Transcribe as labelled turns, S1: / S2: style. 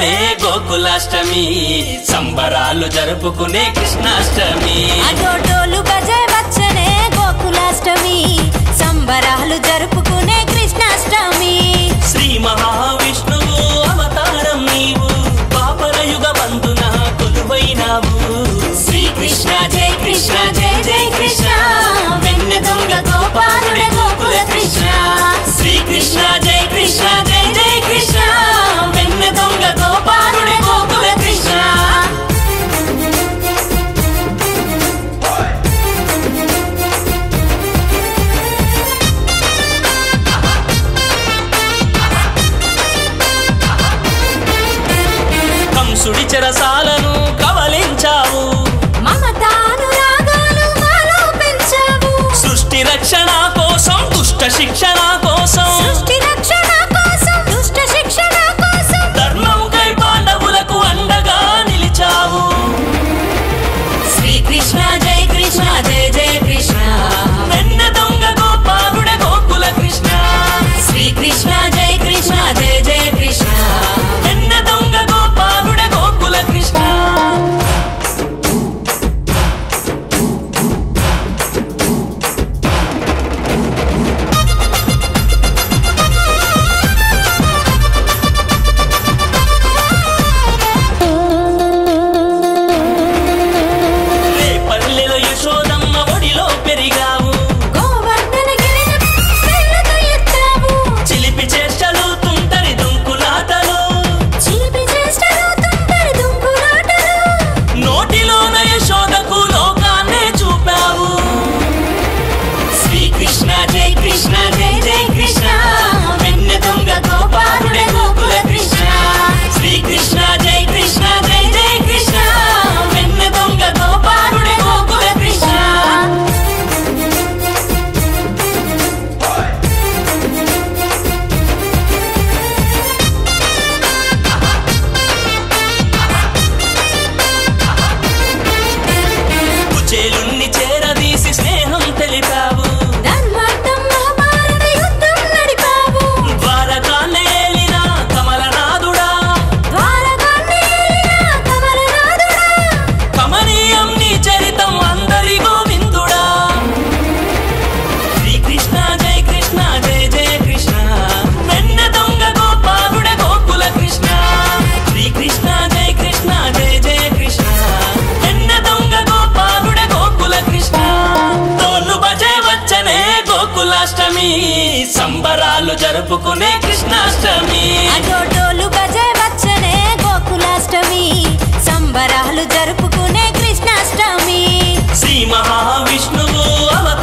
S1: వచ్చనే గోకులాష్టమి సంబరాలు జరుపుకునే కృష్ణాష్టమి
S2: అటోటోలు బజే వచ్చనే గోకులాష్టమి సంబరాలు జరుపుకునే కృష్ణాష్టమి
S1: శ్రీ మహావిష్ణువు అవతారం నీవు పాపర యుగ బంధున కొలువైనావు
S2: శ్రీకృష్ణ జై కృష్ణ జై జై కృష్ణ వెన్న దొంగ గోపాలుడే గోకుల కృష్ణ శ్రీకృష్ణ జై కృష్ణ జై జై కృష్ణ వెన్న దొంగ గోపాలుడే గోకుల కృష్ణ
S1: కంసుడి చెరసాలను కవలించావు
S2: మమతానురాగాలు మాలో పెంచావు
S1: సృష్టి రక్షణ కోసం దుష్ట శిక్షణ కోసం
S2: సృష్టి రక్షణ కోసం దుష్ట శిక్షణ కోసం
S1: ధర్మముకై పాండవులకు అండగా నిలిచావు
S2: శ్రీకృష్ణ జై కృష్ణ జై జై కృష్ణ
S1: వెన్న దొంగ గోపాలుడ గోకుల కృష్ణ
S2: శ్రీకృష్ణ జై కృష్ణ జై జై కృష్ణ
S1: వెన్న దొంగ గోపాలుడ గోకుల కృష్ణ రే పల్లెలో యశోదమ్మ ఒడిలో పెరిగావు
S2: గోవర్ధన గిరిన వేళ్ళతో ఎత్తావు
S1: చిలిపి చేష్టలు తుంటరి దుంకులాటలు
S2: చిలిపి చేష్టలు తుంటరి దుంకులాటలు
S1: నోటిలోన యశోదకు లోకాన్నే చూపావు
S2: శ్రీకృష్ణ జై కృష్ణ జై జై కృష్ణ వెన్న దొంగ గోపాలుడే గోకుల కృష్ణ శ్రీకృష్ణ జై కృష్ణ జై జై కృష్ణ వెన్న దొంగ గోపాలుడే గోకుల కృష్ణ
S1: కుచేలుణ్ణి చేరదీసి స్నేహం తెలిపావు
S2: ధర్మార్థం మహాభారత యుద్ధం నడిపావు
S1: ద్వారకాన్ని ఏలిన కమలనాథుడా
S2: ద్వారకాన్ని ఏలిన కమలనాథుడా
S1: కమనీయం నీ చరితం అందరి గోవిందుడా శ్రీకృష్ణ జై కృష్ణ జై జై కృష్ణ వెన్న దొంగ గోపాలుడ గోకుల కృష్ణ శ్రీకృష్ణ జై కృష్ణ జై జై కృష్ణ వెన్న దొంగ గోపాలుడ గోకుల కృష్ణ తోలు బజే వచ్చనే గోకులాష్టమి సంబరాలు జరుపుకునే కృష్ణాష్టమి
S2: అటోటోలు బజే వచ్చనే గోకులాష్టమి సంబరాలు జరుపుకునే కృష్ణాష్టమి
S1: శ్రీ మహావిష్ణువు అవ